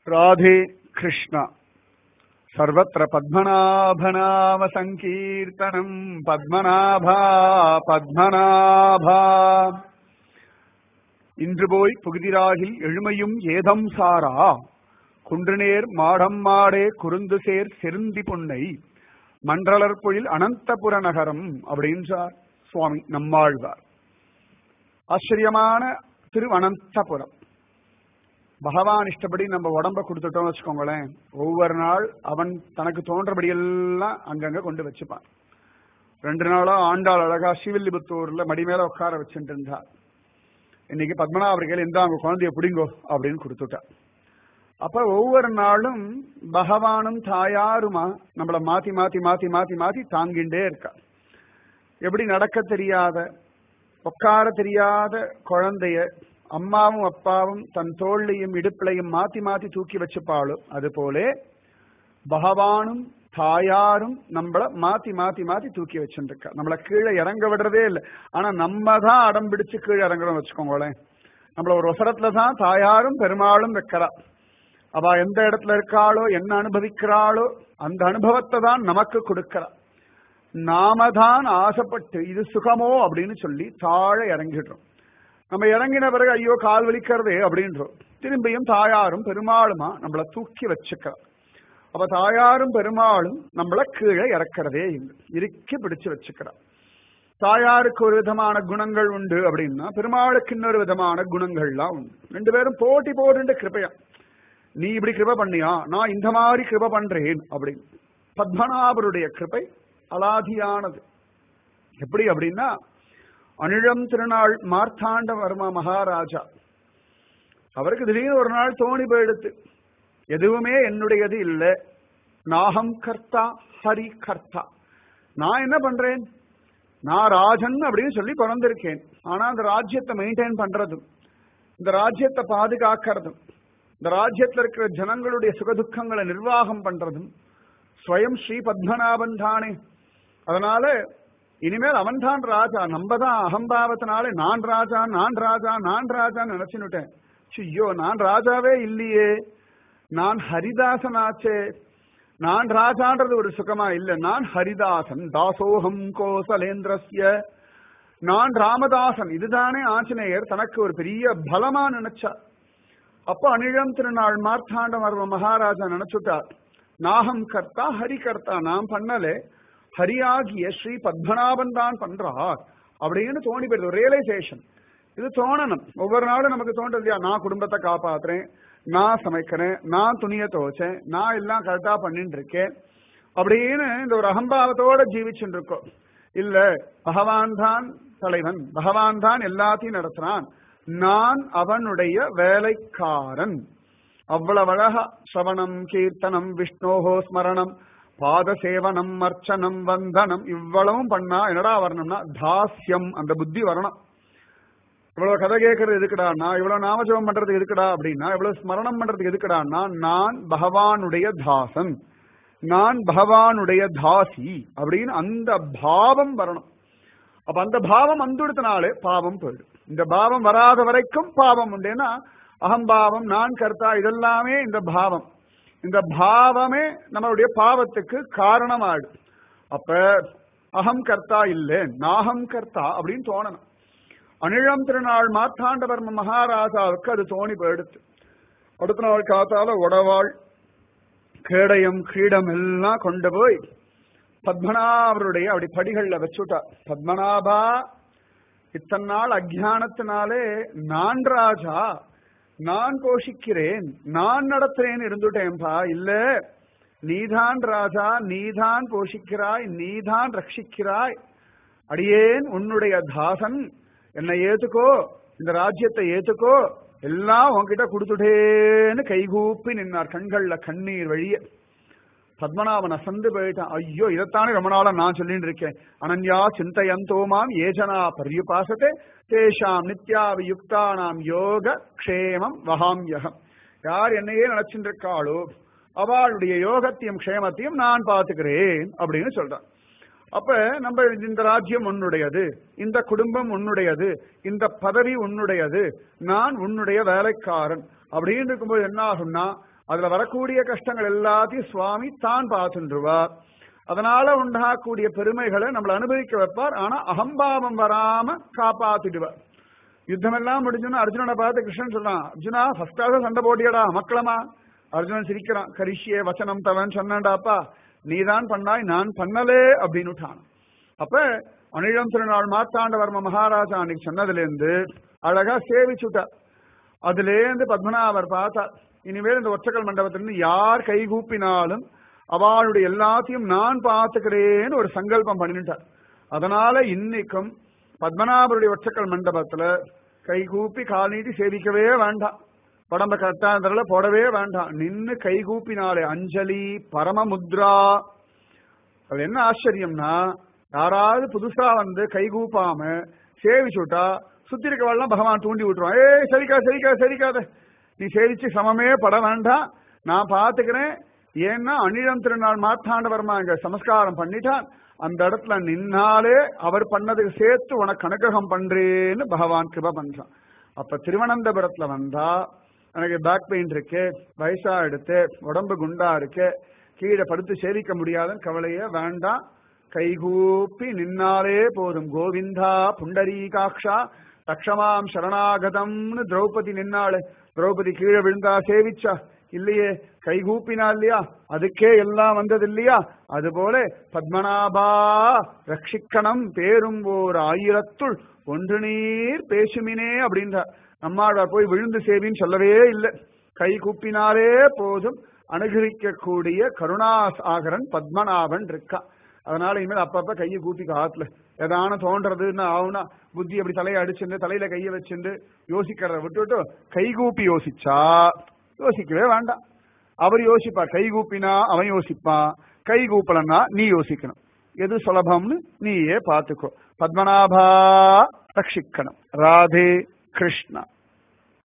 ராதே கிருஷ்ணா சர்வத்திர பத்மநாபநாம சங்கீர்த்தனம் பத்மநாபா பத்மநாபா இன்று போய் புகுதிராகில் எழுமையும் ஏதம் சாரா குன்றுநேர் மாடம் மாடே குருந்து சேர் செருந்தி பொன்னை மன்றலர் பொழில் அனந்தபுர நகரம் அப்படின்றார் சுவாமி நம்மாழ்வார் ஆச்சரியமான திரு அனந்தபுரம் பகவான் இஷ்டப்படி நம்ம உடம்ப கொடுத்துட்டோம்னு வச்சுக்கோங்களேன் ஒவ்வொரு நாள் அவன் தனக்கு தோன்றபடி எல்லாம் அங்கங்க கொண்டு வச்சுப்பான் ரெண்டு நாளா ஆண்டாள் அழகா ஸ்ரீவில்லிபுத்தூர்ல மடி மேல உட்கார வச்சுட்டு இருந்தா இன்னைக்கு பத்மநாபர்கள் இந்த அவங்க குழந்தைய பிடிங்கோ அப்படின்னு கொடுத்துட்டா அப்ப ஒவ்வொரு நாளும் பகவானும் தாயாருமா நம்மள மாத்தி மாத்தி மாத்தி மாத்தி மாத்தி தாங்கிண்டே இருக்கா எப்படி நடக்க தெரியாத உட்கார தெரியாத குழந்தைய அம்மாவும் அப்பாவும் தன் தோல்லையும் இடுப்பிலையும் மாத்தி மாத்தி தூக்கி வச்சுப்பாளோ அது போல பகவானும் தாயாரும் நம்மள மாத்தி மாத்தி மாத்தி தூக்கி வச்சுருக்கா நம்மள கீழே இறங்க விடுறதே இல்லை ஆனா நம்ம தான் அடம் பிடிச்சு கீழே இறங்குறோம் வச்சுக்கோங்களேன் நம்மள ஒரு வசரத்துல தான் தாயாரும் பெருமாளும் வைக்கிறா அவ எந்த இடத்துல இருக்காளோ என்ன அனுபவிக்கிறாளோ அந்த அனுபவத்தை தான் நமக்கு கொடுக்கிறா நாம தான் ஆசைப்பட்டு இது சுகமோ அப்படின்னு சொல்லி தாழ இறங்கிடுறோம் நம்ம இறங்கின பிறகு ஐயோ கால் வலிக்கிறதே அப்படின்றோம் திரும்பியும் தாயாரும் பெருமாளுமா நம்மள தூக்கி வச்சுக்கிறோம் அப்ப தாயாரும் பெருமாளும் நம்மள கீழே இறக்கிறதே இல்லை இறுக்கி பிடிச்சு வச்சுக்கிறோம் தாயாருக்கு ஒரு விதமான குணங்கள் உண்டு அப்படின்னா பெருமாளுக்கு இன்னொரு விதமான குணங்கள்லாம் உண்டு ரெண்டு பேரும் போட்டி போட்டு கிருப்பையா நீ இப்படி கிருப பண்ணியா நான் இந்த மாதிரி கிருப பண்றேன் அப்படின்னு பத்மநாபருடைய கிருபை அலாதியானது எப்படி அப்படின்னா அனிழம் திருநாள் மார்த்தாண்டவர்மா மகாராஜா அவருக்கு திடீர்னு ஒரு நாள் தோணி போயிடுத்து எதுவுமே என்னுடையது இல்லை நாகம் கர்த்தா ஹரி கர்த்தா நான் என்ன பண்றேன் நான் ராஜன் அப்படின்னு சொல்லி பிறந்திருக்கேன் ஆனா அந்த ராஜ்யத்தை மெயின்டைன் பண்றதும் இந்த ராஜ்யத்தை பாதுகாக்கிறதும் இந்த ராஜ்யத்தில் இருக்கிற ஜனங்களுடைய சுகதுக்கங்களை நிர்வாகம் பண்றதும் ஸ்வயம் ஸ்ரீ பத்மநாபன் தானே அதனால இனிமேல் அவன் தான் ராஜா நம்ம தான் அகம்பாவத்தினாலே நான் ராஜா நான் ராஜா நான் ராஜான்னு நினைச்சுன்னுட்டேன் ஐயோ நான் ராஜாவே இல்லையே நான் ஹரிதாசன் ஆச்சே நான் ராஜான்றது ஒரு சுகமா இல்ல நான் ஹரிதாசன் தாசோகம் கோசலேந்திரஸ்ய நான் ராமதாசன் இதுதானே ஆஞ்சநேயர் தனக்கு ஒரு பெரிய பலமா நினைச்சா அப்ப அனிழம் திருநாள் மார்த்தாண்ட மர்ம மகாராஜா நினைச்சுட்டார் நாகம் கர்த்தா ஹரி கர்த்தா நாம் பண்ணலே ஹரியாகிய ஸ்ரீ பத்மநாபன் தான் பண்றார் அப்படின்னு தோணி போயிருது ரியலைசேஷன் இது தோணணும் ஒவ்வொரு நாளும் நமக்கு தோன்றது இல்லையா நான் குடும்பத்தை காப்பாத்துறேன் நான் சமைக்கிறேன் நான் துணியை துவைச்சேன் நான் எல்லாம் கரெக்டா பண்ணிட்டு இருக்கேன் அப்படின்னு இந்த ஒரு அகம்பாவத்தோட ஜீவிச்சுட்டு இருக்கோம் இல்ல பகவான் தான் தலைவன் பகவான் தான் எல்லாத்தையும் நடத்துறான் நான் அவனுடைய வேலைக்காரன் அவ்வளவு அழகா சவணம் கீர்த்தனம் விஷ்ணோஹோ ஸ்மரணம் பாத சேவனம் அர்ச்சனம் வந்தனம் இவ்வளவும் பண்ணா என்னடா வரணும்னா தாஸ்யம் அந்த புத்தி வரணும் இவ்வளவு கதை கேட்கறது எதுக்குடான்னா இவ்வளவு நாமஜபம் பண்றது எதுக்குடா அப்படின்னா இவ்வளவு ஸ்மரணம் பண்றதுக்கு எதுக்குடான்னா நான் பகவானுடைய தாசன் நான் பகவானுடைய தாசி அப்படின்னு அந்த பாவம் வரணும் அப்ப அந்த பாவம் வந்துடுத்தினாலே பாவம் போயிடும் இந்த பாவம் வராத வரைக்கும் பாவம் உண்டுன்னா அகம்பாவம் நான் கர்த்தா இதெல்லாமே இந்த பாவம் இந்த பாவமே நம்மளுடைய பாவத்துக்கு காரணமாயிடும் அப்ப அகம் கர்த்தா இல்லை நாகம் கர்த்தா அப்படின்னு தோணணும் அனிழம் திருநாள் மார்த்தாண்டவர்ம மகாராஜாவுக்கு அது தோணி போயிடுத்து அடுத்த நாள் காத்தால உடவாள் கேடயம் கிரீடம் எல்லாம் கொண்டு போய் பத்மநாபருடைய அப்படி படிகள்ல வச்சுட்டா பத்மநாபா இத்தனை நாள் அஜானத்தினாலே நான் ராஜா நான் போஷிக்கிறேன் நான் நடத்துறேன் இருந்துட்டேன்பா இல்ல நீதான் ராஜா நீதான் போஷிக்கிறாய் நீதான் ரட்சிக்கிறாய் அடியேன் உன்னுடைய தாசன் என்னை ஏத்துக்கோ இந்த ராஜ்யத்தை ஏத்துக்கோ எல்லாம் உன்கிட்ட கொடுத்துட்டேன்னு கைகூப்பி நின்னார் கண்கள்ல கண்ணீர் வழிய பத்மநாபன் அசந்து போயிட்டான் ஐயோ இதைத்தானே ரொம்ப நாளா நான் சொல்லிட்டு இருக்கேன் அனன்யா சிந்தையந்தோமாம் ஏஜனா பரியுபாசத்தை தேஷாம் நித்யாவியுக்தானாம் யோக க்ஷேமம் வகாம்யகம் யார் என்னையே நினைச்சுட்டு இருக்காளோ அவளுடைய யோகத்தையும் க்ஷேமத்தையும் நான் பாத்துக்கிறேன் அப்படின்னு சொல்றான் அப்ப நம்ம இந்த ராஜ்யம் உன்னுடையது இந்த குடும்பம் உன்னுடையது இந்த பதவி உன்னுடையது நான் உன்னுடைய வேலைக்காரன் அப்படின்னு இருக்கும்போது என்ன ஆகும்னா அதுல வரக்கூடிய கஷ்டங்கள் எல்லாத்தையும் சுவாமி தான் பார்த்துருவார் அதனால உண்டாகக்கூடிய பெருமைகளை நம்மள அனுபவிக்க வைப்பார் ஆனா அகம்பாவம் வராம காப்பாத்திடுவார் யுத்தம் எல்லாம் முடிஞ்சோன்னா அர்ஜுனனை பார்த்து கிருஷ்ணன் சொல்றான் அர்ஜுனா ஃபர்ஸ்டாக சண்டை போட்டியடா மக்களமா அர்ஜுனன் சிரிக்கிறான் கரிஷியே வச்சனம் தவன் சொன்னாண்டாப்பா நீதான் பண்ணாய் நான் பண்ணலே அப்படின்னு விட்டான் அப்ப அனிழம் திருநாள் மாத்தாண்டவர்ம மகாராஜா அன்னைக்கு சொன்னதுல இருந்து அழகா சேவிச்சுட்டார் அதுல இருந்து பத்மநாபர் பார்த்தார் இனிமேல் இந்த ஒற்றக்கல் மண்டபத்திலிருந்து யார் கை கூப்பினாலும் அவளுடைய எல்லாத்தையும் நான் பார்த்துக்கிறேன்னு ஒரு சங்கல்பம் பண்ணிட்டார் அதனால இன்னைக்கும் பத்மநாபருடைய ஒற்றக்கல் மண்டபத்துல கை கூப்பி கால் நீட்டி சேவிக்கவே வேண்டாம் உடம்ப கரெக்டா போடவே வேண்டாம் நின்னு கை கூப்பினாலே அஞ்சலி பரமமுத்ரா அது என்ன ஆச்சரியம்னா யாராவது புதுசா வந்து கை கூப்பாம சேவிச்சுட்டா சுத்தி இருக்கவாள்லாம் பகவான் தூண்டி விட்டுருவான் ஏய் சரிக்கா சரிக்கா சரிக்காத நீ சேவிச்சு சமமே பட வேண்டாம் நான் பாத்துக்கிறேன் ஏன்னா அனிழம் திருநாள் மார்த்தாண்டவர்மா இங்க சமஸ்காரம் பண்ணிட்டான் அந்த இடத்துல நின்னாலே அவர் பண்ணதுக்கு சேர்த்து உனக்கு அனுகிரகம் பண்றேன்னு பகவான் கிருப பண்றான் அப்ப திருவனந்தபுரத்துல வந்தா எனக்கு பேக் பெயின் இருக்கு வயசா எடுத்து உடம்பு குண்டா இருக்கு கீழே படுத்து சேவிக்க முடியாதுன்னு கவலையே வேண்டாம் கைகூப்பி நின்னாலே போதும் கோவிந்தா புண்டரீகாட்சா தக்ஷமாம் சரணாகதம்னு திரௌபதி நின்னாளே திரௌபதி கீழே விழுந்தா சேவிச்சா இல்லையே கைகூப்பினா இல்லையா அதுக்கே எல்லாம் வந்தது இல்லையா அதுபோல பத்மநாபா ரட்சிக்கணம் பேரும் ஓர் ஆயிரத்துள் ஒன்று நீர் பேசுமினே அப்படின்றார் நம்மாழ்வார் போய் விழுந்து சேவின்னு சொல்லவே இல்லை கை கூப்பினாலே போதும் அனுகரிக்கக்கூடிய கருணாசாகரன் பத்மநாபன் இருக்கான் அதனால இனிமேல் அப்பப்ப கையை கூட்டி காத்துல ஏதான தோன்றதுன்னு ஆகுனா புத்தி அப்படி தலையை அடிச்சுட்டு தலையில கையை வச்சுட்டு யோசிக்கிறத விட்டுட்டு கை கூப்பி யோசிச்சா யோசிக்கவே வேண்டாம் அவர் யோசிப்பார் கை கூப்பினா அவன் யோசிப்பான் கை கூப்பலன்னா நீ யோசிக்கணும் எது சுலபம்னு நீயே பார்த்துக்கோ பத்மநாபா ரட்சிக்கணும் ராதே கிருஷ்ணா